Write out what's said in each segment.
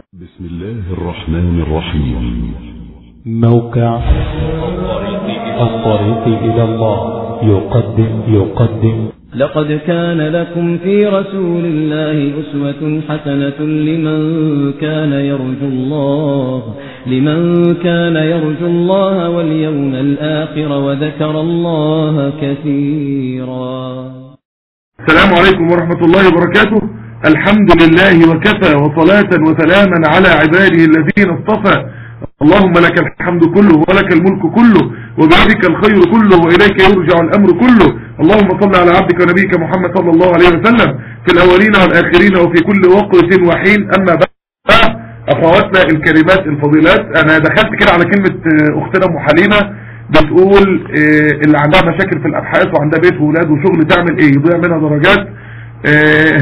بسم الله الرحمن الرحيم موقع الطريق إلى الله يقدم يقدم لقد كان لكم في رسول الله أسوة حسنة لمن كان يرجو الله لمن كان يرجو الله واليوم الآخر وذكر الله كثيرا السلام عليكم ورحمة الله وبركاته الحمد لله وكفى وصلاة وسلاما على عباده الذين اصطفى اللهم لك الحمد كله ولك الملك كله وبيدك الخير كله وإليك يرجع الأمر كله اللهم صل على عبدك ونبيك محمد صلى الله عليه وسلم في الأولين والآخرين وفي كل وقت وحين أما بعد أخواتنا الكريمات الفضيلات أنا دخلت كده على كلمة آه، أختنا أم حليمة بتقول آه، اللي عندها مشاكل في الأبحاث وعندها بيت وولاد وشغل تعمل إيه يضيع منها درجات آه،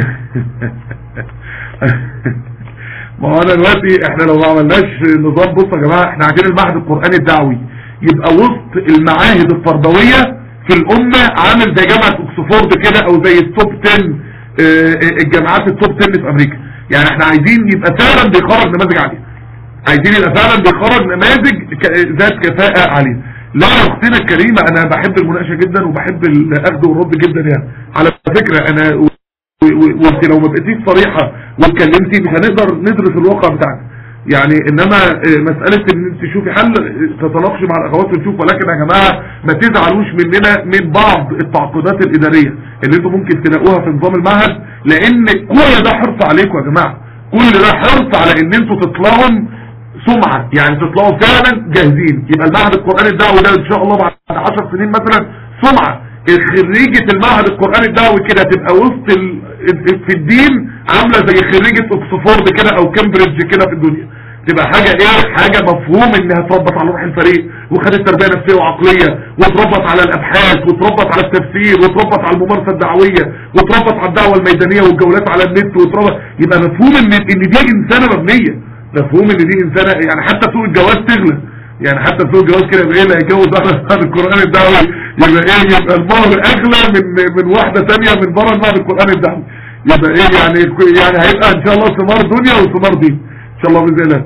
ما هو انا دلوقتي احنا لو ما عملناش نظام بصوا يا جماعه احنا عايزين المعهد القراني الدعوي يبقى وسط المعاهد التربويه في الامه عامل زي جامعه اوكسفورد كده او زي التوب 10 اه، اه، الجامعات التوب 10 في امريكا يعني احنا عايزين يبقى فعلا بيخرج نماذج عاليه عايزين يبقى فعلا بيخرج نماذج ك- ذات كفاءه عاليه لا يا اختنا الكريمه انا بحب المناقشه جدا وبحب الاخذ والرد جدا يعني على فكره انا و- و- وانت لو ما بقيتيش صريحة واتكلمتي مش هنقدر ندرس الواقع بتاعنا يعني انما اه، مسألة ان انت تشوفي حل اه، تتناقشي مع الاخوات ونشوف ولكن يا جماعة ما تزعلوش مننا من بعض التعقيدات الادارية اللي انتم ممكن تلاقوها في نظام المعهد لان كل ده حرص عليكم يا جماعة كل ده حرص على ان انتوا تطلعوا سمعة يعني تطلعوا فعلا جاهزين يبقى المعهد القرآني الدعوي ده ان شاء الله بعد 10 سنين مثلا سمعة خريجة المعهد القرآني الدعوي كده تبقى وسط ال... في الدين عاملة زي خريجة اوكسفورد كده او كامبريدج كده في الدنيا تبقى حاجة ايه حاجة مفهوم انها تربط على روح الفريق وخدت تربية نفسية وعقلية وتربط على الابحاث وتربط على التفسير وتربط على الممارسة الدعوية وتربط على الدعوة الميدانية والجولات على النت وتربط يبقى مفهوم ان ان دي انسانة مبنية مفهوم ان دي انسانة يعني حتى سوق الجواز تغلى يعني حتى سوق الجواز كده يبقى ايه اللي هيتجوز واحدة بعد القرآن الدعوي يبقى ايه يبقى المهر اغلى من من واحدة تانية من بره المعهد القرآن الدعوي يبقى ايه يعني يعني هيبقى ان شاء الله ثمار دنيا وثمار دين ان شاء الله باذن الله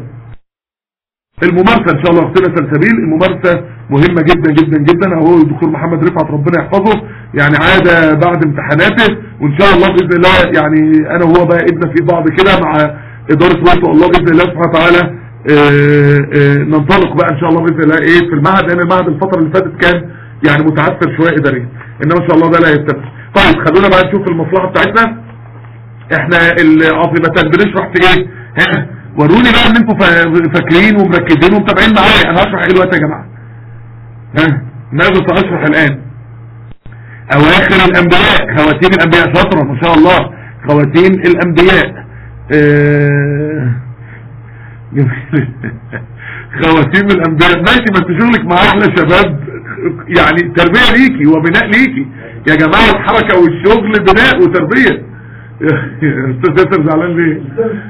الممارسة ان شاء الله اختنا سلسبيل الممارسة مهمة جدا جدا جدا اهو الدكتور محمد رفعت ربنا يحفظه يعني عاد بعد امتحاناته وان شاء الله باذن الله يعني انا وهو بقى ابن في بعض كده مع ادارة وقت الله باذن الله سبحانه وتعالى آه، آه، ننطلق بقى ان شاء الله باذن الله ايه في المعهد لان المعهد الفترة اللي فاتت كان يعني متعثر شوية اداريا انما ان شاء الله ده لا يستمر طيب خلونا بقى نشوف المصلحة بتاعتنا احنا العاصمتان بنشرح في ايه ها وروني بقى ان انتوا فا- فاكرين ومركزين ومتابعين معايا انا هشرح ايه دلوقتي يا جماعه ها ماذا ساشرح الان اواخر الانبياء خواتيم الانبياء شاطره ما شاء الله خواتيم الانبياء اه... خواتيم الانبياء ماشي ما انت شغلك مع احلى شباب يعني تربيه ليكي وبناء ليكي يا جماعه الحركه والشغل بناء وتربيه استاذ ياسر زعلان ليه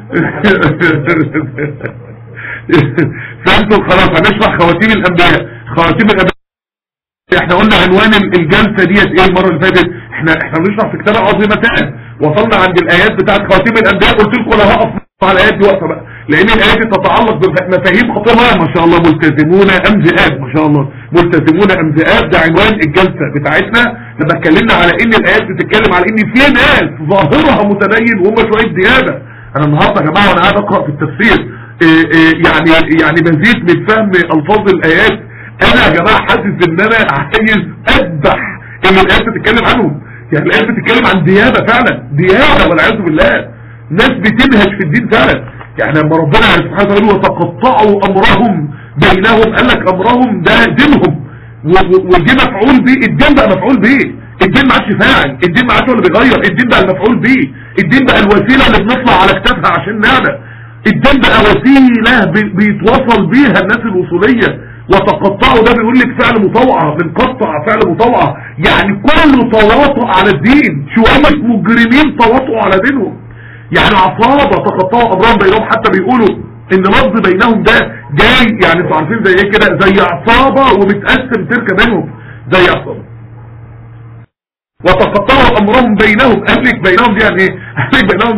فانتوا خلاص هنشرح خواتيم الانبياء خواتيم الانبياء احنا قلنا عنوان الجلسة ديت ايه المرة اللي فاتت احنا احنا بنشرح في كتاب عظيمتان وصلنا عند الايات بتاعت خواتيم الانبياء قلت لكم انا هقف على الايات دي وقفه بقى لان الايات دي تتعلق بمفاهيم خطيره ما شاء الله ملتزمون ام ذئاب ما شاء الله ملتزمون ام ذئاب ده عنوان الجلسة بتاعتنا لما اتكلمنا على ان الايات بتتكلم على ان في ناس ظاهرها متدين وهم شويه ديانه انا النهارده يا جماعه وانا قاعد اقرا في التفسير إيه إيه يعني يعني مزيد من فهم الفاظ الايات انا يا جماعه حاسس ان انا عايز اذبح ان الايات بتتكلم عنهم يعني الايات بتتكلم عن ديانه فعلا ديانه والعياذ بالله ناس بتنهج في الدين فعلا يعني لما ربنا سبحانه وتعالى يقول وتقطعوا امرهم بينهم قال لك امرهم ده دينهم و- و- والدين مفعول به الدين بقى مفعول به الدين ما عادش فاعل الدين ما عادش هو اللي بيغير الدين بقى المفعول به الدين بقى الوسيله اللي بنطلع على كتافها عشان نعمل الدين بقى وسيله بي- بيتوصل بيها الناس الوصوليه وتقطعوا ده بيقول لك فعل مطوعه بنقطع فعل مطوعه يعني كله تواطؤ على الدين شويه مجرمين تواطؤوا على دينهم يعني عصابة تقطعوا امرهم بينهم حتى بيقولوا ان لفظ بينهم ده جاي يعني انتوا عارفين زي ايه كده زي عصابة وبتقسم تركة بينهم زي عصابة وتقطعوا امرهم بينهم قال لك بينهم دي يعني ايه قال لك بينهم دي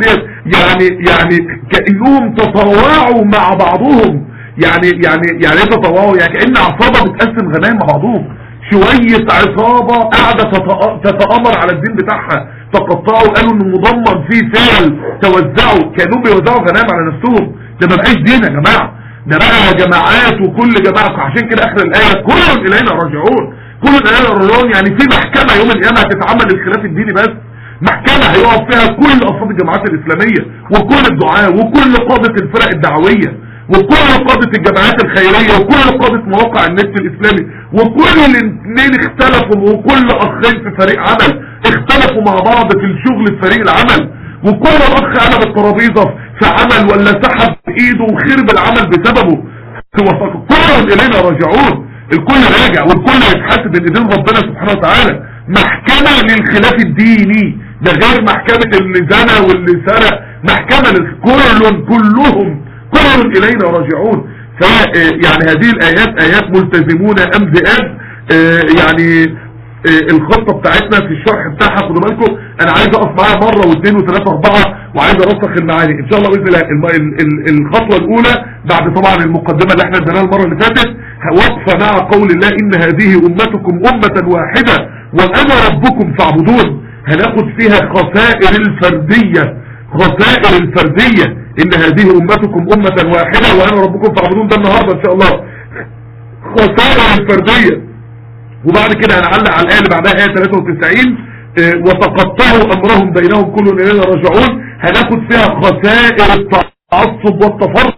يعني يعني كأنهم تطوعوا مع بعضهم يعني يعني يعني ايه تطوعوا يعني كأن عصابة بتقسم غنائم مع بعضهم شوية عصابة قاعدة تتأ- تتآمر على الدين بتاعها تقطعوا قالوا انه مضمن فيه فعل توزعوا كانوا بيوزعوا غنائم على نفسهم ده ما بقاش دين يا جماعة ده بقى جماعات وكل جماعة عشان كده اخر الآية كل الينا راجعون كل الينا راجعون يعني في محكمة يوم القيامة هتتعمل الخلاف الديني بس محكمة هيقف فيها كل افراد الجماعات الاسلامية وكل الدعاة وكل قادة الفرق الدعوية وكل قادة الجماعات الخيرية وكل قادة مواقع النت الاسلامي وكل الاثنين اختلفوا وكل اخين في فريق عمل اختلفوا مع بعض في الشغل في فريق العمل وكل اخ قلب الترابيزة في عمل ولا سحب ايده وخرب العمل بسببه هو كلهم الينا راجعون الكل راجع والكل هيتحاسب بين ايدين ربنا سبحانه وتعالى محكمة للخلاف الديني ده غير محكمة اللي زنى واللي سرق محكمة لل- كل كلهم كل الينا راجعون ف يعني هذه الايات ايات ملتزمون ام ذئاب آه، يعني آه، الخطة بتاعتنا في الشرح بتاعها خدوا بالكم انا عايز اقف معاها مرة واثنين وثلاثة اربعة وعايز ارسخ المعاني ان شاء الله باذن الله الم- ال- ال- الخطوة الاولى بعد طبعا المقدمة اللي احنا اديناها المرة اللي فاتت وقفة مع قول الله ان هذه امتكم امة واحدة وانا ربكم فاعبدون هناخد فيها خسائر الفردية خسائر الفردية ان هذه امتكم امة واحدة وانا ربكم فاعبدون ده النهاردة ان شاء الله خسائر الفردية وبعد كده هنعلق على الآية اللي بعدها آية 93 آه، وتقطعوا أمرهم بينهم كل إلينا راجعون هناخد فيها خسائر التعصب والتفرق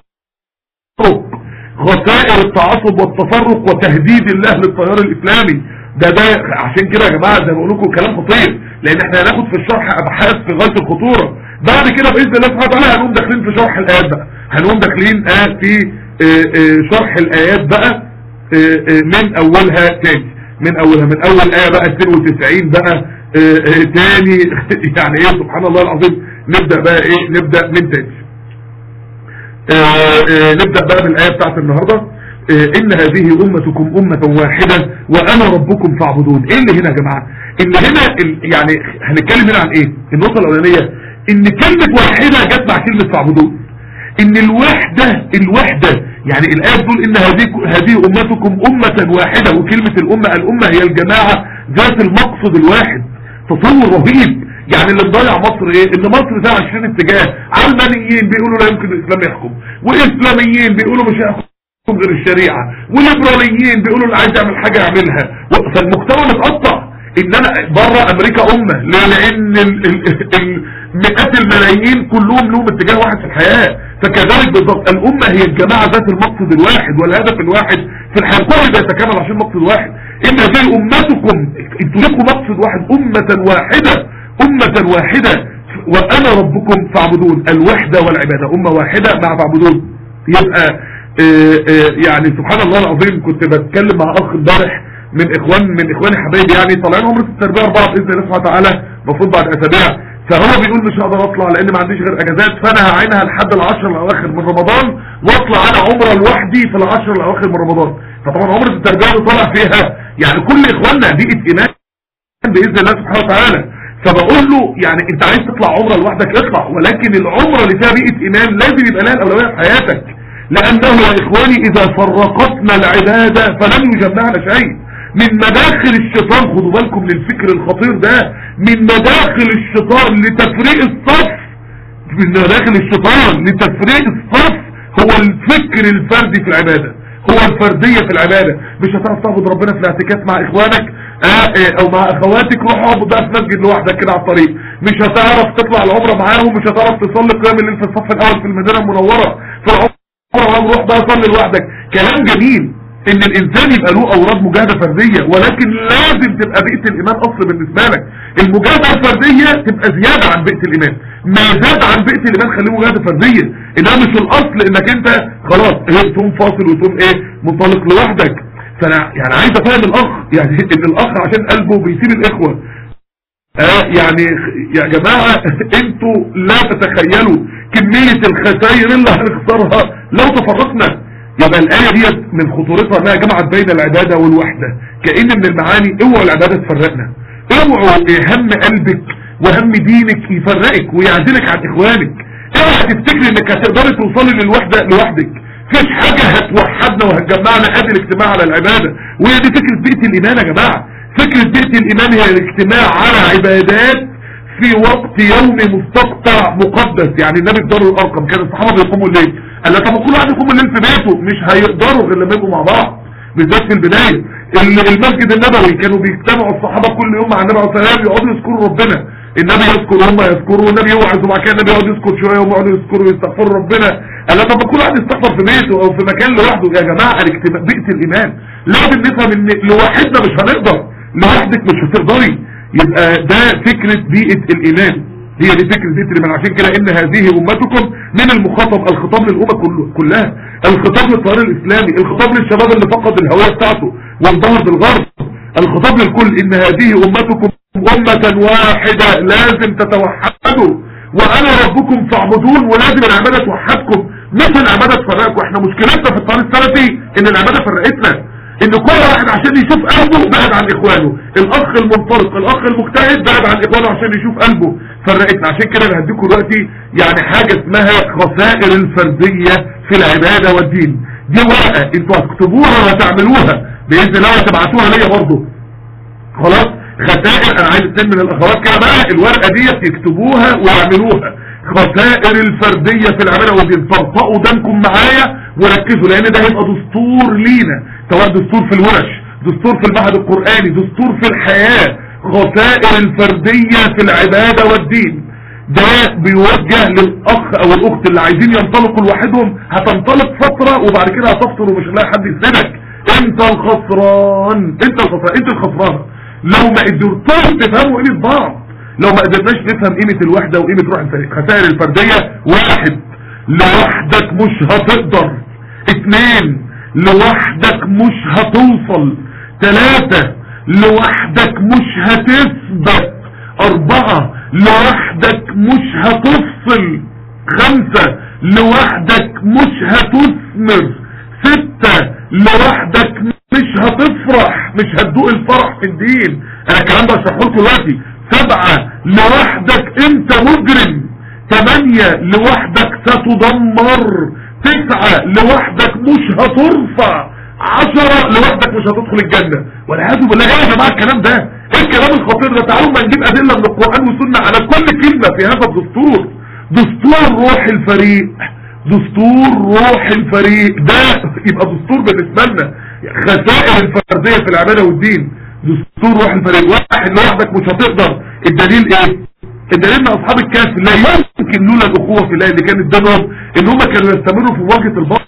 خسائر التعصب والتفرق وتهديد الله للتيار الإسلامي ده ده عشان كده يا جماعة زي ما بقول لكم كلام خطير لأن احنا هناخد في الشرح أبحاث في غاية الخطورة بعد كده بإذن الله سبحانه وتعالى هنقوم داخلين في شرح الآيات بقى هنقوم داخلين آه في آه آه شرح الآيات بقى آه آه من أولها تاني من اولها من اول ايه بقى 92 بقى آه، آه، تاني يعني ايه سبحان الله العظيم نبدأ بقى ايه نبدأ من تاني آه، آه، نبدأ بقى بالايه بتاعت النهاردة آه، ان هذه امتكم امة واحدة وانا ربكم فاعبدون ايه اللي هنا يا جماعة اللي هنا ال- يعني هنتكلم هنا عن ايه النقطة الاولانية ان كلمة واحدة جت مع كلمة فاعبدون ان الوحدة الوحدة يعني الآية بتقول ان هذه هذه امتكم امة واحدة وكلمة الامة الامة هي الجماعة ذات المقصد الواحد تصور رهيب يعني اللي مضيع مصر ايه ان مصر ده 20 اتجاه علمانيين بيقولوا لا يمكن الاسلام يحكم واسلاميين بيقولوا مش هيحكم غير الشريعة وليبراليين بيقولوا اللي عايز يعمل حاجة يعملها و- فالمجتمع متقطع انما بره امريكا امة ليه؟ لان ال- ال- ال- مئات الملايين كلهم لهم اتجاه واحد في الحياة فكذلك بالضبط الامة هي الجماعة ذات المقصد الواحد والهدف الواحد في الحياة كل ده يتكامل عشان مقصد واحد ان هذه امتكم انتوا لكم مقصد واحد امة واحدة امة واحدة وانا ربكم فاعبدون الوحدة والعبادة امة واحدة مع فاعبدون يبقى آه، آه، يعني سبحان الله العظيم كنت بتكلم مع اخ امبارح من اخوان من اخواني حبايبي يعني طالعين عمرة التربية اربعة باذن الله سبحانه وتعالى المفروض بعد اسابيع فهو بيقول مش هقدر اطلع لان ما عنديش غير اجازات فانا هعينها لحد العشر الاواخر من رمضان واطلع انا عمرة لوحدي في العشر الاواخر من رمضان فطبعا عمرة التربية اللي طالع فيها يعني كل اخواننا بيئة ايمان باذن الله سبحانه وتعالى فبقول له يعني انت عايز تطلع عمره لوحدك اطلع ولكن العمره اللي فيها بيئه ايمان لازم يبقى لها الاولويه في حياتك لانه يا اخواني اذا فرقتنا العباده فلن يجمعنا شيء من مداخل الشيطان خدوا بالكم للفكر الخطير ده من مداخل الشيطان لتفريق الصف من مداخل الشيطان لتفريق الصف هو الفكر الفردي في العباده هو الفردية في العبادة مش هتعرف تعبد ربنا في الاعتكاف مع اخوانك آه آه او مع اخواتك روح اعبد بقى في مسجد لوحدك كده على الطريق مش هتعرف تطلع العمرة معاهم مش هتعرف تصلي قيام الليل في الصف الاول في المدينة المنورة في العمرة معاهم روح بقى صلي لوحدك كلام جميل ان الانسان يبقى له اوراد مجاهدة فردية ولكن لازم تبقى بيئة الايمان اصل بالنسبة لك المجاهدة الفردية تبقى زيادة عن بيئة الايمان ما زاد عن بيئة الايمان خليه مجاهدة فردية انها مش الاصل انك انت خلاص ايه تقوم فاصل وتقوم ايه منطلق لوحدك فانا يعني عايز افهم الاخ يعني ان الاخ عشان قلبه بيسيب الاخوة آه يعني يا جماعة انتوا لا تتخيلوا كمية الخسائر اللي هنخسرها لو تفرقنا يبقى الآية دي من خطورتها انها جمعت بين العبادة والوحدة كأن من المعاني اوعوا العبادة تفرقنا اوعوا هم قلبك وهم دينك يفرقك ويعزلك عن اخوانك اوعى تفتكري انك هتقدري توصلي للوحدة لوحدك فيش حاجة هتوحدنا وهتجمعنا ادي الاجتماع على العبادة وهي دي فكرة بيئة الايمان يا جماعة فكرة بيئة الايمان هي الاجتماع على عبادات في وقت يومي مستقطع مقدس يعني النبي في دار الارقم كان الصحابة بيقوموا الليل قال لك طب كل واحد يقوم الليل في بيته مش هيقدروا غير لما يبقوا مع بعض بالذات في البداية ال- المسجد النبوي كانوا بيجتمعوا الصحابة كل يوم مع النبي عليه الصلاة والسلام يقعدوا يذكروا ربنا النبي يذكر هم يذكروا والنبي يوعظ وبعد كده النبي يقعد يذكر شوية وهم يقعدوا يذكروا ويستغفروا ربنا قال لك طب كل واحد يستغفر في بيته او في مكان لوحده يا جماعة الاجتماع بيئة الايمان لازم نفهم ان لوحدنا مش هنقدر لوحدك مش هتقدري يبقى ده فكرة بيئة الايمان هي دي فكرة بيئة الايمان عشان كده ان هذه امتكم من المخاطب الخطاب للامة كله- كلها الخطاب للتيار الاسلامي الخطاب للشباب اللي فقد الهوية بتاعته وانضهر بالغرب الخطاب للكل ان هذه امتكم امة واحدة لازم تتوحدوا وانا ربكم فاعبدون ولازم العبادة توحدكم مش العبادة تفرقكم احنا مشكلتنا في الطريق السلفي ان العبادة فرقتنا ان كل واحد عشان يشوف قلبه بعد عن اخوانه الاخ المنطلق الاخ المجتهد بعد عن اخوانه عشان يشوف قلبه فرقتنا عشان كده انا هديكم دلوقتي يعني حاجة اسمها خسائر الفردية في العبادة والدين دي ورقة انتوا هتكتبوها وهتعملوها باذن الله وتبعتوها ليا برضه خلاص خسائر انا عايز اتنين من الاخوات كده بقى الورقة دي يكتبوها ويعملوها خسائر الفردية في العمالة ودي ترفقوا دمكم معايا وركزوا لان ده هيبقى دستور لينا سواء دستور في الورش دستور في المعهد القرآني دستور في الحياة خسائر الفردية في العبادة والدين ده بيوجه للاخ او الاخت اللي عايزين ينطلقوا لوحدهم هتنطلق فترة وبعد كده هتفطر ومش هتلاقي حد يسندك انت الخسران انت الخسران انت الخسران لو ما قدرتوش تفهموا قيمة بعض لو ما قدرناش نفهم قيمة الوحدة وقيمة روح الفريق خسائر الفردية واحد لوحدك مش هتقدر اتنين لوحدك مش هتوصل تلاتة لوحدك مش هتثبت اربعة لوحدك مش هتفصل خمسة لوحدك مش هتثمر ستة لوحدك مش هتفرح مش هتدوق الفرح في الدين انا الكلام ده هشرحه لكم دلوقتي سبعة لوحدك انت مجرم ثمانية لوحدك ستدمر تسعة لوحدك مش هترفع عشرة لوحدك مش هتدخل الجنة والعياذ بالله ايه يا جماعة الكلام ده ايه الكلام الخطير ده تعالوا ما نجيب ادلة من القرآن والسنة على كل كلمة في هذا الدستور دستور روح الفريق دستور روح الفريق ده يبقى دستور بالنسبة لنا خسائر الفردية في العبادة والدين دستور روح الفريق واحد لوحدك مش هتقدر الدليل ايه الدليل ان اصحاب الكهف لا يمكن لولا الاخوة في الله اللي كانت بينهم ان هم كانوا يستمروا في مواجهة الباطل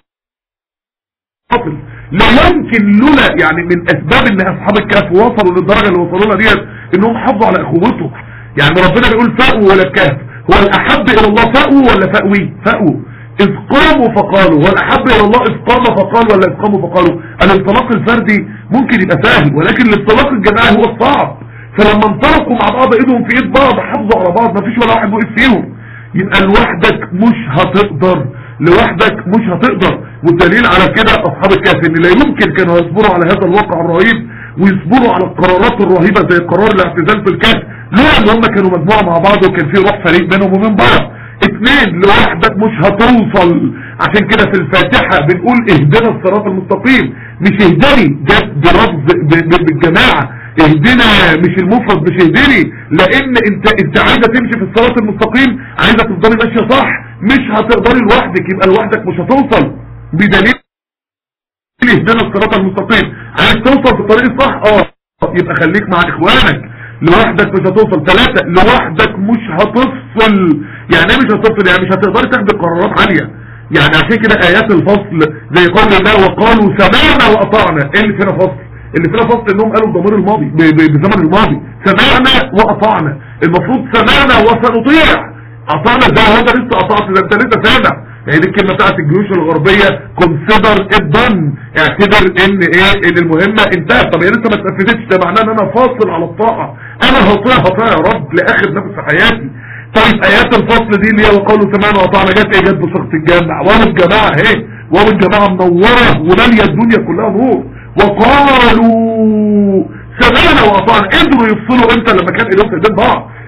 لا يمكن لولا يعني من اسباب ان اصحاب الكهف وصلوا للدرجة اللي وصلوا لها ديت انهم حافظوا على اخوته يعني ربنا بيقول فأوا ولا الكهف هو الاحب الى الله فأوا ولا فأوي فأوا اذ قاموا فقالوا هو الاحب الى الله اذ قام فقال ولا اذ قاموا فقالوا الانطلاق الفردي ممكن يبقى سهل ولكن الانطلاق الجماعي هو الصعب فلما انطلقوا مع بعض ايدهم في ايد بعض حافظوا على بعض مفيش ولا واحد وقف فيهم يبقى لوحدك مش هتقدر لوحدك مش هتقدر والدليل على كده اصحاب الكهف ان لا يمكن كانوا يصبروا على هذا الواقع الرهيب ويصبروا على القرارات الرهيبة زي قرار الاعتزال في الكهف لولا ان هم كانوا مجموعة مع بعض وكان في روح فريق بينهم وبين بعض اتنين لوحدك مش هتوصل عشان كده في الفاتحة بنقول اهدنا الصراط المستقيم مش اهدني جت بلفظ ب- ب- بالجماعة اهدنا مش المفرد مش اهدني لان انت انت عايزة تمشي في الصراط المستقيم عايزة تفضلي ماشية صح مش هتقدري لوحدك يبقى لوحدك مش هتوصل بدليل اهدنا الصراط المستقيم عايز توصل في الطريق الصح اه يبقى خليك مع اخوانك لوحدك مش هتوصل ثلاثة لوحدك مش هتفصل يعني ايه مش هتفصل يعني مش هتقدر تاخد قرارات عالية يعني عشان كده ايات الفصل زي قول الله وقالوا سمعنا واطعنا ايه اللي فينا فصل اللي فينا فصل انهم قالوا الضمير الماضي ب- ب- بزمن الماضي سمعنا واطعنا المفروض سمعنا وسنطيع اطعنا ده هو انت لسه قطعت ده انت لسه سامع هي دي الكلمه بتاعت الجيوش الغربيه كونسيدر الدن اعتبر ان ايه ان المهمه انتهت طب هي لسه ما اتنفذتش ده معناه ان انا فاصل على الطاعه انا هطيع هطيع يا رب لاخر نفس في حياتي طيب ايات الفصل دي اللي هي وقالوا سمعنا وطعنا جت ايه جت بصيغه الجامع واو الجماعه اهي واو الجماعه منوره وماليه الدنيا كلها نور وقالوا سمعنا واطعنا قدروا يفصلوا امتى لما كان ايدهم في ايدين بعض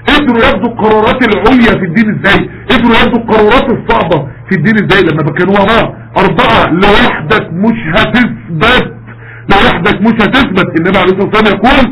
قدروا ياخدوا القرارات العليا في الدين ازاي قدروا ياخدوا القرارات الصعبة في الدين ازاي لما كانوا وراه اربعة لوحدك مش هتثبت لوحدك مش هتثبت النبي عليه الصلاة والسلام يقول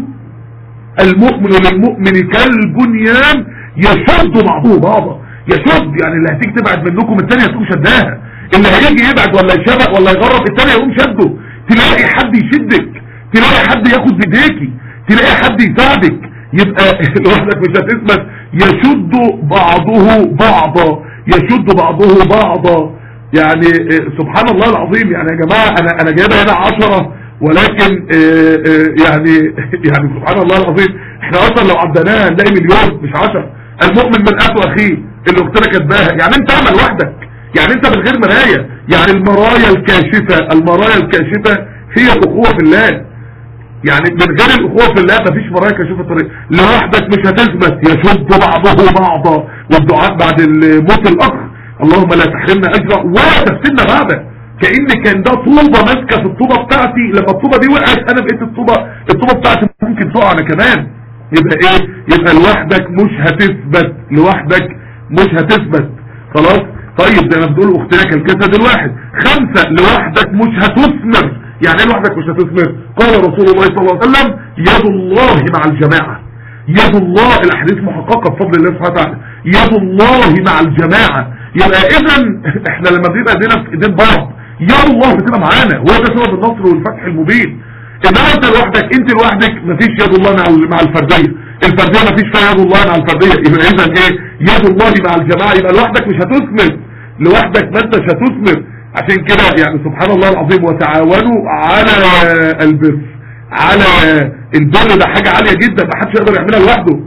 المؤمن للمؤمن كالبنيان يشد بعضه بعضا يشد يعني اللي هتيجي تبعد منكم الثانيه هتقوم شدها اللي هيجي يبعد ولا يشبق ولا يغرب الثانيه يقوم شده تلاقي حد يشدك تلاقي حد ياخد بايديكي تلاقي حد يساعدك يبقى لوحدك مش هتثبت يشد بعضه بعضا يشد بعضه بعضا يعني سبحان الله العظيم يعني يا جماعة انا انا جايبها هنا عشرة ولكن يعني يعني سبحان الله العظيم احنا اصلا لو عدناها هنلاقي مليون مش عشرة المؤمن من اخو اخيه اللي اختنا كاتباها يعني انت اعمل وحدك يعني انت من غير مراية يعني المرايا الكاشفة المرايا الكاشفة هي الاخوة في الله يعني من غير الاخوة في الله مفيش مرايا كاشفة طريق لوحدك مش هتثبت يشد بعضه بعضا والدعاء بعد موت الاخ اللهم لا تحرمنا اجرا ولا تفتنا بعده كأن كان ده طوبة ماسكة في الطوبة بتاعتي لما الطوبة دي وقعت انا بقيت الطوبة الطوبة بتاعتي ممكن تقع انا كمان يبقى ايه يبقى لوحدك مش هتثبت لوحدك مش هتثبت خلاص طيب زي ما بتقول اختنا كالجسد الواحد خمسة لوحدك مش هتثمر يعني ايه لوحدك مش هتثمر قال رسول الله صلى الله عليه وسلم يد الله مع الجماعة يد الله الاحاديث محققة بفضل الله سبحانه وتعالى يد الله مع الجماعة يبقى اذا احنا لما بنبقى ايدينا في ايدين بعض يا الله بتبقى معانا وهو ده سبب النصر والفتح المبين انما انت لوحدك انت لوحدك مفيش يد الله مع مع الفرديه الفرديه مفيش فيها يد الله مع الفرديه يبقى اذا ايه يد الله مع الجماعه يبقى لوحدك مش هتثمر لوحدك ما انتش هتثمر عشان كده يعني سبحان الله العظيم وتعاونوا على البر على البر ده حاجه عاليه جدا ما حدش يقدر يعملها لوحده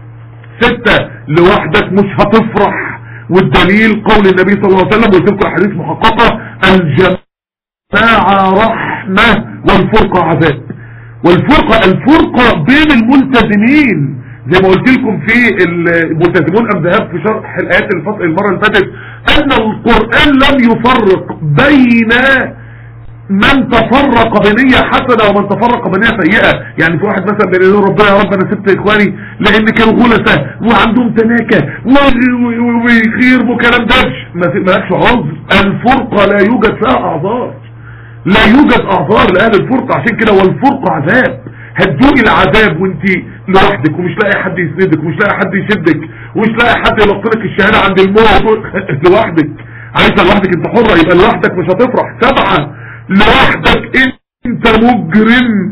ستة لوحدك مش هتفرح والدليل قول النبي صلى الله عليه وسلم وتلك احاديث محققه الجماعه رحمه والفرقه عذاب والفرقه الفرقه بين الملتزمين زي ما قلت لكم في الملتزمون ام ذهب في شرح الايات الفصل المره اللي فاتت ان القران لم يفرق بين من تفرق بنية حسنة ومن تفرق بنية سيئة يعني في واحد مثلا بين يقول ربنا يا رب انا سبت اخواني لان كانوا غلسة وعندهم تناكة وخير وكلام دش ما لكش عذر الفرقة لا يوجد فيها اعذار لا يوجد اعذار لاهل الفرقة عشان كده والفرقة عذاب هتدوقي العذاب وانت لوحدك ومش لاقي حد يسندك ومش لاقي حد يشدك ومش لاقي حد يلقنك الشهادة عند الموت لوحدك عايزة لوحدك انت حرة يبقى لوحدك مش هتفرح سبعة لوحدك انت مجرم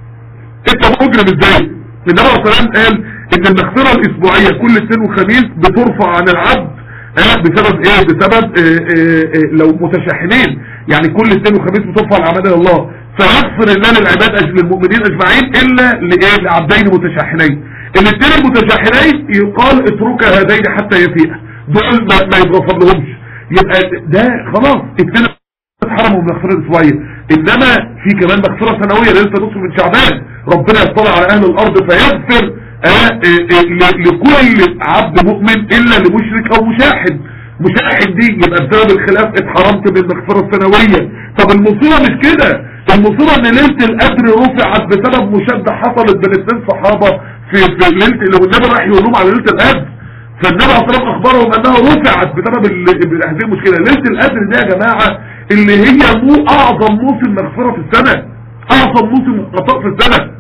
انت مجرم ازاي النبي عليه الصلاه قال ان المغفره الاسبوعيه كل اثنين وخميس بترفع عن العبد اه بسبب ايه بسبب اه اه لو متشاحنين يعني كل اثنين وخميس بترفع العمل الله فيغفر الله للعباد اجل المؤمنين اجمعين الا لايه لعبدين متشاحنين الاثنين المتشاحنين يقال اترك هذين حتى يفيء دول ما, ما يتغفر لهمش يبقى ده خلاص اثنين اتحرموا من المغفرة الاسبوعية انما في كمان مغفرة سنوية لسه نصف من شعبان ربنا يطلع على اهل الارض فيغفر آه آه آه لكل عبد مؤمن الا لمشرك او مشاحن مشاحن دي يبقى بسبب الخلاف اتحرمت من المغفرة السنوية طب المصيبة مش كده المصيبة ان ليلة القدر رفعت بسبب مشادة حصلت بين اثنين صحابة في في ليلة اللي النبي راح يقول لهم على ليلة القدر فالنبي عليه الصلاه والسلام اخبرهم انها رفعت بسبب هذه المشكله ليله القدر دي يا جماعه اللي هي مو اعظم موسم مغفره في السنه اعظم موسم قضاء في السنه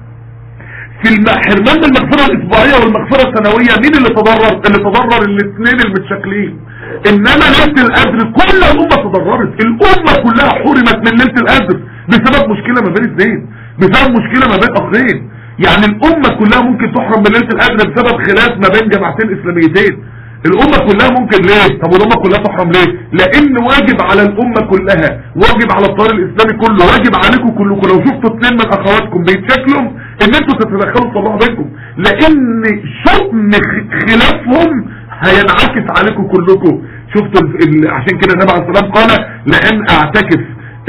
في حرمان المغفره الاسبوعيه والمغفره السنويه مين اللي تضرر اللي تضرر الاثنين المتشكلين انما ليله القدر كل الامه تضررت الامه كلها حرمت من ليله القدر بسبب مشكله ما بين اثنين بسبب مشكله ما بين اخرين يعني الامة كلها ممكن تحرم من ليلة القدر بسبب خلاف ما بين جماعتين اسلاميتين الامة كلها ممكن ليه طب والامة كلها تحرم ليه لان واجب على الامة كلها واجب على الطار الاسلامي كله واجب عليكم كلكم لو شفتوا اثنين من اخواتكم بيتشكلوا ان انتوا تتدخلوا تصلحوا بينكم لان شؤم خلافهم هينعكس عليكم كلكم شفتوا عشان كده النبي عليه الصلاه والسلام قال لان اعتكف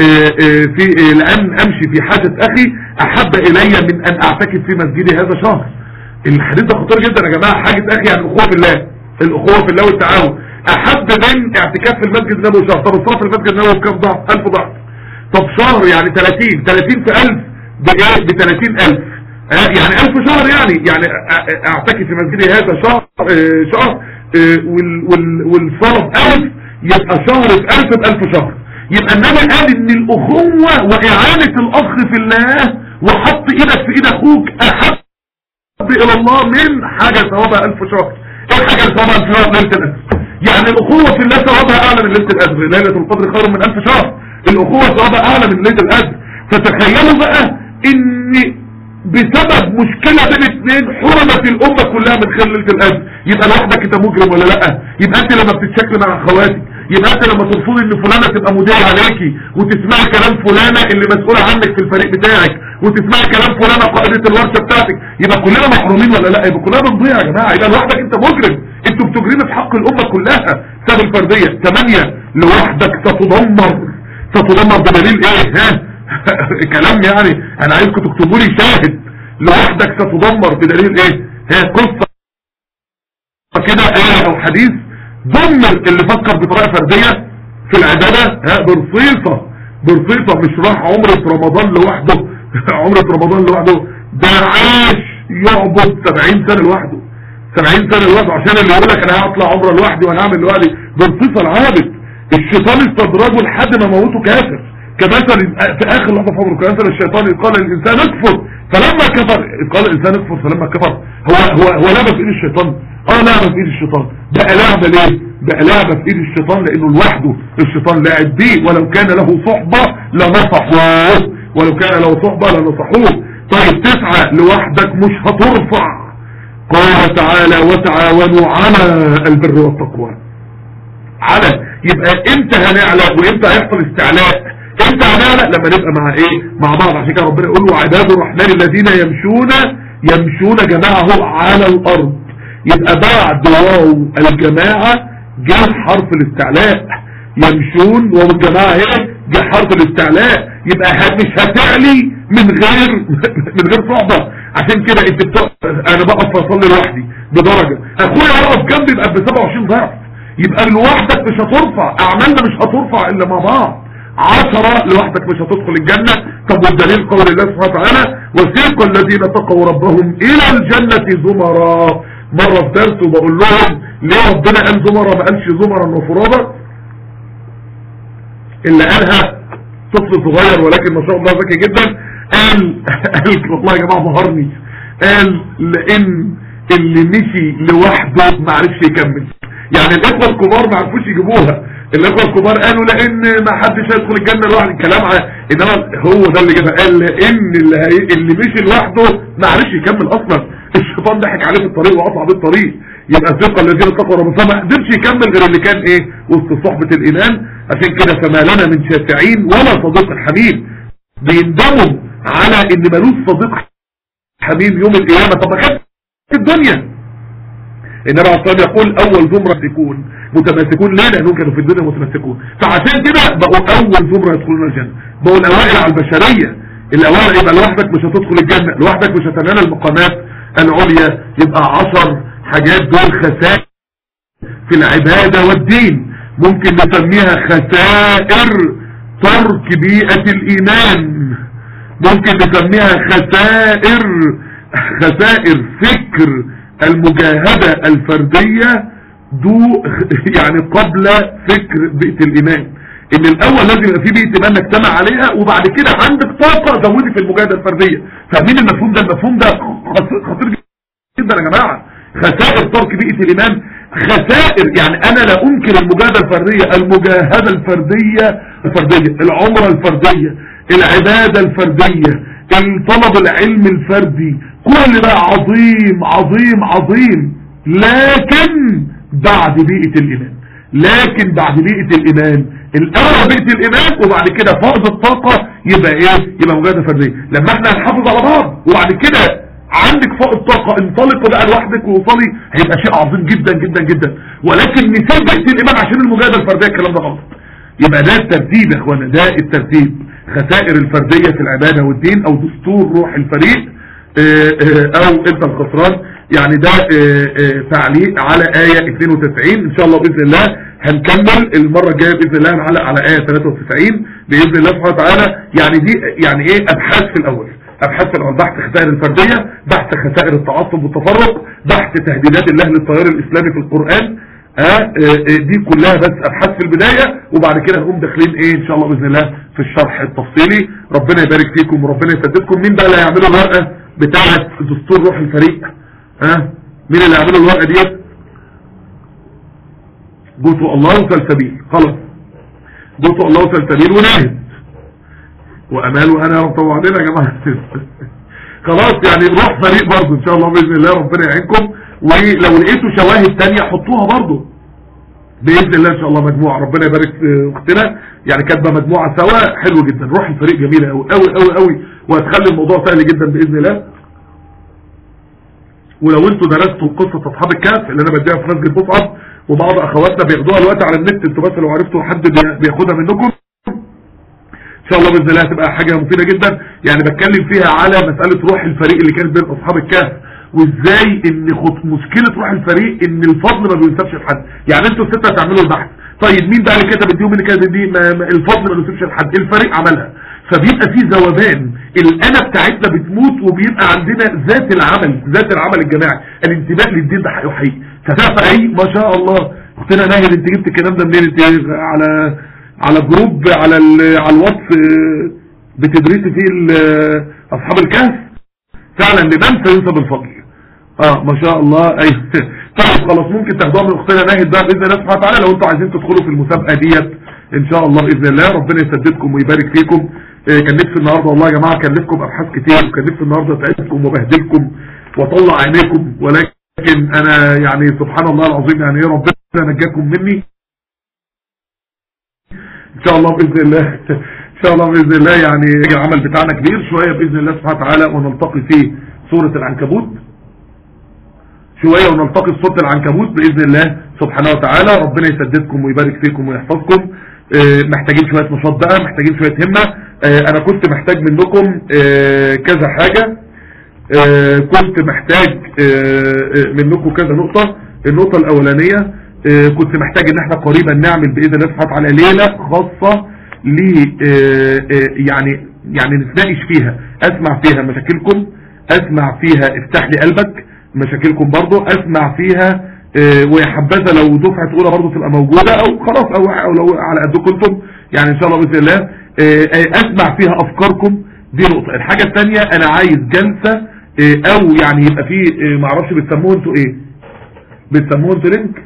في لأن أمشي في حاجة أخي أحب إلي من أن أعتكف في مسجدي هذا شهر الحديث ده خطير جدا يا جماعة حاجة أخي يعني الأخوة في الله الأخوة في الله والتعاون أحب من اعتكاف في المسجد النبوي شهر طب الصلاة في المسجد النبوي بكام ضعف 1000 ضعف طب شهر يعني 30 30 في 1000 بإيه ب 30000 آه يعني ألف شهر يعني يعني اعتكف في مسجدي هذا شهر آه شهر آه وال وال والصلاة بألف يبقى شهر بألف بألف شهر يبقى النبي قال ان الأخوة وإعانة الأخ في الله وحط إيدك في إيد أخوك أحب إلى الله من حاجة ثوابها ألف شهر إيه حاجة ثوابها ألف شهر ليلة القدر يعني الأخوة في الله ثوابها أعلى من ليلة القدر ليلة القدر خير من ألف شهر الأخوة ثوابها أعلى من ليلة القدر فتخيلوا بقى ان بسبب مشكلة بين اثنين حرمت الامة كلها من خلال ليلة القدر يبقى لوحدك انت مجرم ولا لا يبقى انت لما بتتشكل مع اخواتك يبقى انت لما ترفضي ان فلانة تبقى مدير عليكي وتسمعي كلام فلانة اللي مسؤولة عنك في الفريق بتاعك وتسمعي كلام فلانة قائدة الورشة بتاعتك يبقى كلنا محرومين ولا لا يبقى كلنا بنضيع يا جماعة يبقى لوحدك انت مجرم انتوا بتجرموا في حق الامة كلها بسبب الفردية ثمانية لوحدك ستدمر ستدمر بدليل ايه ها كلام يعني انا عايزكم تكتبوا لي شاهد لوحدك ستدمر بدليل ايه هي قصة كده ايه او حديث دمر اللي فكر بطريقة فردية في العبادة ها برصيصة برصيصة مش راح عمرة رمضان لوحده عمرة رمضان لوحده ده عاش يعبد 70 سنة لوحده 70 سنة لوحده عشان اللي يقول لك انا هطلع عمرة لوحدي وانا هعمل لوحدي برصيصة العابد الشيطان استدرجه لحد ما موته كافر كمثل في اخر لحظه في عمره كمثل الشيطان قال الانسان اكفر فلما كفر قال الانسان اكفر فلما كفر هو هو هو لعبه في ايد الشيطان اه لعبه في ايد الشيطان بقى لعبه ليه بقى لعبه في ايد الشيطان لانه لوحده الشيطان لاعب بيه ولو كان له صحبه لنصحوه ولو كان له صحبه لنصحوه طيب تسعه لوحدك مش هترفع قال تعالى وتعاونوا على البر والتقوى على يبقى امتى هنعلى وامتى هيحصل استعلاء امتى هنعلى لما نبقى مع ايه مع بعض عشان كده ربنا يقول وعباد الرحمن الذين يمشون يمشون جماعه على الارض يبقى بعد واو الجماعة جاء حرف الاستعلاء يمشون واو الجماعة ايه جاء حرف الاستعلاء يبقى مش هتعلي من غير من غير صعبة عشان كده انت بتق... انا بقف اصلي لوحدي بدرجة اخويا يقف جنبي يبقى ب 27 ضعف يبقى لوحدك مش هترفع اعمالنا مش هترفع الا مع بعض عشرة لوحدك مش هتدخل الجنة طب والدليل قول الله سبحانه وتعالى وسيق الذين اتقوا ربهم الى الجنة زمرا مرة في درس وبقول لهم ليه ربنا قال زمرا ما قالش زمرا وفرادا اللي قالها طفل صغير ولكن ما شاء الله ذكي جدا قال قال والله يا جماعة مهرني قال لان اللي مشي لوحده ما عرفش يكمل يعني الاخوة الكبار ما عرفوش يجيبوها الاخوة الكبار قالوا لان ما حدش هيدخل الجنة لوحده الكلام انما هو ده اللي جابها قال لان اللي, هي... اللي مشي لوحده ما عرفش يكمل اصلا الشيطان ضحك عليه في الطريق وقطع بالطريق يبقى ثقة الذين اتقوا ربهم فما قدرش يكمل غير اللي كان ايه وسط صحبة الايمان عشان كده فما لنا من شافعين ولا صديق حميم بيندموا على ان ملوش صديق حميم يوم القيامة طب ما كانت في الدنيا النبي عليه الصلاه يقول اول زمره يكون متمسكون ليه لانهم كانوا في الدنيا متمسكون فعشان كده بقوا اول زمره يدخلون الجنه بقوا الاوائل على البشريه الاوائل يبقى لوحدك مش هتدخل الجنه لوحدك مش هتنال المقامات العليا يبقى عشر حاجات دول خسائر في العباده والدين ممكن نسميها خسائر ترك بيئه الايمان ممكن نسميها خسائر خسائر فكر المجاهدة الفردية دو يعني قبل فكر بيئة الإيمان ان الاول لازم يبقى في بيئة ايمان نجتمع عليها وبعد كده عندك طاقة زودي في المجاهدة الفردية فاهمين المفهوم ده المفهوم ده خطير جدا يا جماعة خسائر ترك بيئة الايمان خسائر يعني انا لا انكر المجاهدة الفردية المجاهدة الفردية الفردية العمرة الفردية العبادة الفردية طلب العلم الفردي كل ده عظيم عظيم عظيم لكن بعد بيئة الايمان لكن بعد بيئة الايمان الاول بيئة الايمان وبعد كده فائض الطاقة يبقى ايه يبقى مجاهدة فردية لما احنا هنحافظ على بعض وبعد كده عندك فائض طاقة انطلق بقى لوحدك ووصلي هيبقى شيء عظيم جدا جدا جدا ولكن نسيب بيئة الايمان عشان المجاهدة الفردية الكلام ده غلط يبقى ده الترتيب يا اخوانا ده الترتيب خسائر الفردية في العبادة والدين او دستور روح الفريق او انت الخسران يعني ده تعليق على آية 92 ان شاء الله بإذن الله هنكمل المرة الجاية بإذن الله هنعلق على آية 93 بإذن الله سبحانه وتعالى يعني دي يعني ايه ابحاث في الاول ابحاث في العلوم بحث خسائر الفرديه بحث خسائر التعصب والتفرق بحث تهديدات الله للتيار الاسلامي في القران ها آه، آه، دي كلها بس ابحاث في البدايه وبعد كده نقوم داخلين ايه ان شاء الله باذن الله في الشرح التفصيلي ربنا يبارك فيكم وربنا يسددكم مين بقى اللي هيعملوا الورقه بتاعه دستور روح الفريق ها مين اللي هيعملوا الورقه ديت جوتوا الله وسلسبيل خلاص جوتوا الله وسلسبيل وناهد وامال وانا رب وبعدين يا جماعه خلاص يعني روح فريق برضه ان شاء الله باذن الله ربنا يعينكم ولو لقيتوا شواهد تانية حطوها برضه باذن الله ان شاء الله مجموعه ربنا يبارك في اختنا يعني كاتبه مجموعه سوا حلو جدا روح الفريق جميله قوي قوي قوي قوي وهتخلي الموضوع سهل جدا باذن الله ولو انتوا درستوا قصه اصحاب الكهف اللي انا بديها في مسجد مصعب وبعض اخواتنا بياخدوها دلوقتي على النت انتوا بس لو عرفتوا حد بي- بياخدها منكم ان شاء الله باذن الله هتبقى حاجه مفيده جدا يعني بتكلم فيها على مساله روح الفريق اللي كانت بين اصحاب الكهف وازاي ان خط مشكله روح الفريق ان الفضل ما بينسبش لحد يعني انتوا السته هتعملوا البحث طيب مين بقى اللي كتب دي ومين اللي كتب دي ما ما الفضل ما بينسبش لحد الفريق عملها فبيبقى في ذوبان الانا بتاعتنا بتموت وبيبقى عندنا ذات العمل ذات العمل الجماعي الانتماء للدين ده حقيقي حقيقي فتعرف ايه ما شاء الله اختنا ناهد انت جبت الكلام ده منين انت على على جروب على ال- على الواتس اه، بتدرسي فيه ال- اصحاب الكهف فعلا لمن سينسب الفضل اه ما شاء الله ايوه طيب خلاص ممكن تاخدوها من اختنا ناهد بقى باذن الله سبحانه وتعالى لو انتوا عايزين تدخلوا في المسابقه ديت ان شاء الله باذن الله ربنا يسددكم ويبارك فيكم آه، كان نفسي النهارده والله يا جماعه كلفكم ابحاث كتير وكان نفسي النهارده اتعبكم وبهدلكم واطلع عينيكم ولكن انا يعني سبحان الله العظيم يعني ايه ربنا نجاكم مني ان شاء الله باذن الله ان شاء الله باذن الله يعني يجي العمل بتاعنا كبير شويه باذن الله سبحانه وتعالى ونلتقي في سوره العنكبوت شوية ونلتقي في سورة العنكبوت بإذن الله سبحانه وتعالى ربنا يسددكم ويبارك فيكم ويحفظكم آه، محتاجين شوية نشاط بقى محتاجين شوية همة آه، أنا كنت محتاج منكم آه، كذا حاجة آه، كنت محتاج آه، آه، منكم كذا نقطة النقطة الأولانية آه، كنت محتاج ان احنا قريبا نعمل بإذن الله سبحانه وتعالى ليلة خاصة ل آه، آه، يعني يعني نتناقش فيها اسمع فيها مشاكلكم اسمع فيها افتح لي قلبك مشاكلكم برضو اسمع فيها آه، ويا حبذا لو دفعة اولى برضو تبقى موجودة او خلاص او, أو لو على قدكم انتم يعني ان شاء الله باذن الله آه، آه، اسمع فيها افكاركم دي نقطة الحاجة الثانية انا عايز جلسة آه، او يعني يبقى في آه، معرفش بتسموه انتوا ايه بتسموه انتوا لينك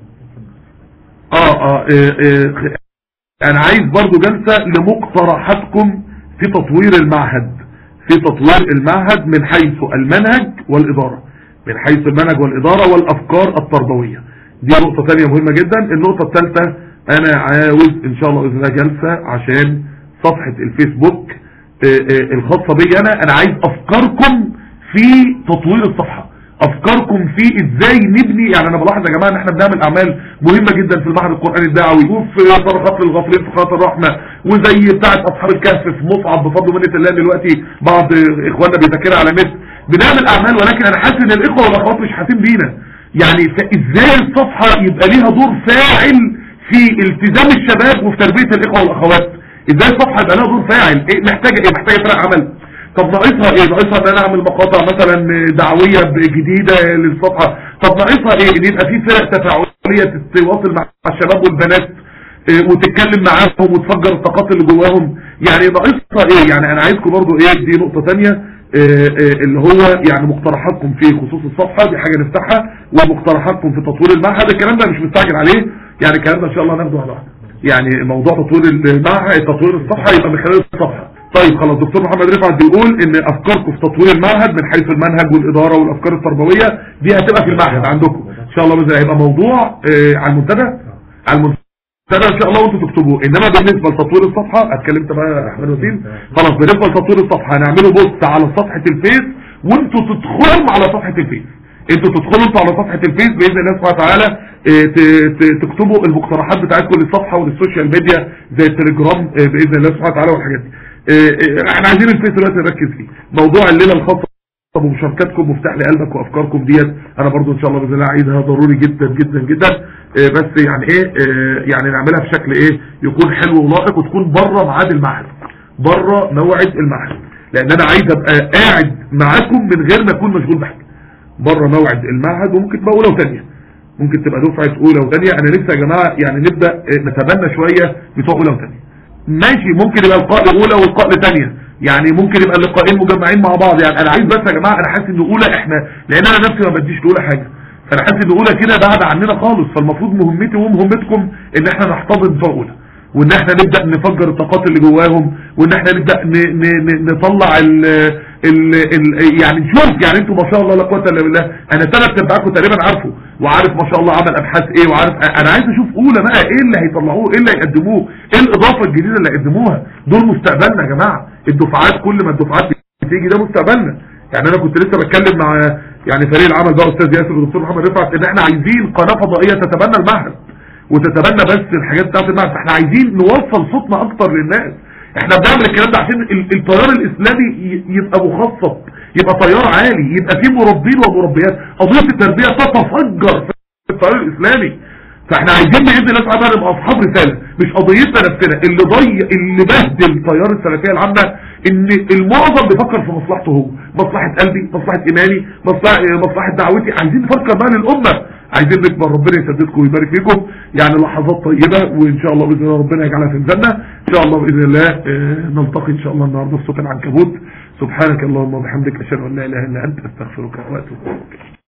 اه اه, آه, آه انا عايز برضو جلسة لمقترحاتكم في تطوير المعهد في تطوير المعهد من حيث المنهج والإدارة من حيث المنهج والإدارة والأفكار التربوية دي نقطة ثانية مهمة جدا النقطة الثالثة أنا عاوز إن شاء الله بإذن الله جلسة عشان صفحة الفيسبوك آه، آه، الخاصة بي أنا أنا عايز أفكاركم في تطوير الصفحة افكاركم في ازاي نبني يعني انا بلاحظ يا جماعه ان احنا بنعمل اعمال مهمه جدا في المعهد القراني الدعوي وفي صرخات للغافلين في خاطر الرحمه وزي بتاعه اصحاب الكهف في مصعب بفضل منه الله دلوقتي بعض اخواننا بيذاكرها على النت بنعمل اعمال ولكن انا حاسس ان الاخوه والاخوات مش حاسين بينا يعني ازاي الصفحه يبقى ليها دور فاعل في التزام الشباب وفي تربيه الاخوه والاخوات ازاي الصفحه يبقى لها دور فاعل ايه محتاجه ايه محتاجه فرق عمل طب ناقصها ايه ناقصها ان انا اعمل مقاطع مثلا دعوية جديدة للصفحة طب ناقصها ايه ان يبقى في فرق تفاعلية تتواصل مع الشباب والبنات إيه وتتكلم معاهم وتفجر الطاقات اللي جواهم يعني ناقصها ايه يعني انا عايزكم برضو ايه دي نقطة تانية إيه إيه اللي هو يعني مقترحاتكم في خصوص الصفحة دي حاجة نفتحها ومقترحاتكم في تطوير المعهد الكلام ده مش مستعجل عليه يعني الكلام ده ان شاء الله ناخده واحده واحده يعني موضوع تطوير المعهد تطوير الصفحة يبقى من خلال الصفحة طيب خلاص دكتور محمد رفعت بيقول ان افكاركم في تطوير المعهد من حيث المنهج والاداره والافكار التربويه دي هتبقى في المعهد عندكم ان شاء الله باذن الله هيبقى موضوع آه على المنتدى على المنتدى ان شاء الله وانتوا تكتبوه انما بالنسبه لتطوير الصفحه اتكلمت بقى يا احمد وسيم خلاص بالنسبه لتطوير الصفحه هنعمله بوست على صفحه الفيس وانتوا تدخلوا على صفحه الفيس انتوا تدخلوا انتوا على صفحة الفيس بإذن الله سبحانه وتعالى اه ت- ت- تكتبوا المقترحات بتاعتكم للصفحة وللسوشيال ميديا زي التليجرام اه بإذن الله سبحانه وتعالى والحاجات دي اه اه احنا عايزين الفيس دلوقتي نركز فيه موضوع الليلة الخاصة بمشاركاتكم مفتاح لقلبك وافكاركم ديت انا برضو ان شاء الله باذن الله عايزها ضروري جدا جدا جدا اه بس يعني ايه اه يعني نعملها بشكل ايه يكون حلو ولائق وتكون بره ميعاد المعهد بره موعد المعهد لان انا عايز ابقى قاعد معاكم من غير ما اكون مشغول بحاجه بره موعد المعهد وممكن تبقى اولى وثانيه ممكن تبقى دفعه اولى وثانيه انا لسه يا جماعه يعني نبدا نتبنى شويه بتوع اولى وثانيه ماشي ممكن يبقى لقاء اولى ولقاء ثانيه يعني ممكن يبقى اللقاءين مجمعين مع بعض يعني انا عايز بس يا جماعه انا حاسس ان اولى احنا لان انا نفسي ما بديش الاولى حاجه فانا حاسس ان اولى كده بعد عننا خالص فالمفروض مهمتي ومهمتكم ان احنا نحتضن بتوع اولى وان احنا نبدأ نفجر الطاقات اللي جواهم وان احنا نبدأ ن ن ن نطلع ال ال ال يعني نشوف يعني انتوا ما شاء الله لا قوه الا بالله انا ثلاث ارباعكم تقريبا عارفه وعارف ما شاء الله عمل ابحاث ايه وعارف انا عايز اشوف اولى بقى ايه اللي هيطلعوه ايه اللي هيقدموه ايه الاضافه الجديده اللي هيقدموها دول مستقبلنا يا جماعه الدفعات كل ما الدفعات بتيجي ده مستقبلنا يعني انا كنت لسه بتكلم مع يعني فريق العمل بقى استاذ ياسر والدكتور محمد رفعت ان احنا عايزين قناه فضائيه تتبنى المعهد وتتبنى بس الحاجات بتاعت المعهد فاحنا عايزين نوصل صوتنا اكتر للناس احنا بنعمل الكلام ده عشان ال- التيار الاسلامي ي- يبقى مخصص يبقى تيار عالي يبقى فيه مربين ومربيات قضيه التربيه تتفجر في التيار الاسلامي فاحنا عايزين باذن الله تعالى نبقى اصحاب رساله مش قضيتنا نفسنا اللي ضيع اللي بهدل تيار السلفيه العامه ان المعظم بيفكر في مصلحته هو مصلحه قلبي مصلحه ايماني مصلحه مصلحه دعوتي عايزين نفكر بقى للامه عايزين نكبر ربنا يسددكم ويبارك فيكم يعني لحظات طيبه وان شاء الله باذن الله ربنا يجعلها في الجنه ان شاء الله باذن الله آه، نلتقي ان شاء الله النهارده في صوت العنكبوت سبحانك اللهم وبحمدك اشهد ان لا اله الا انت استغفرك واتوب اليك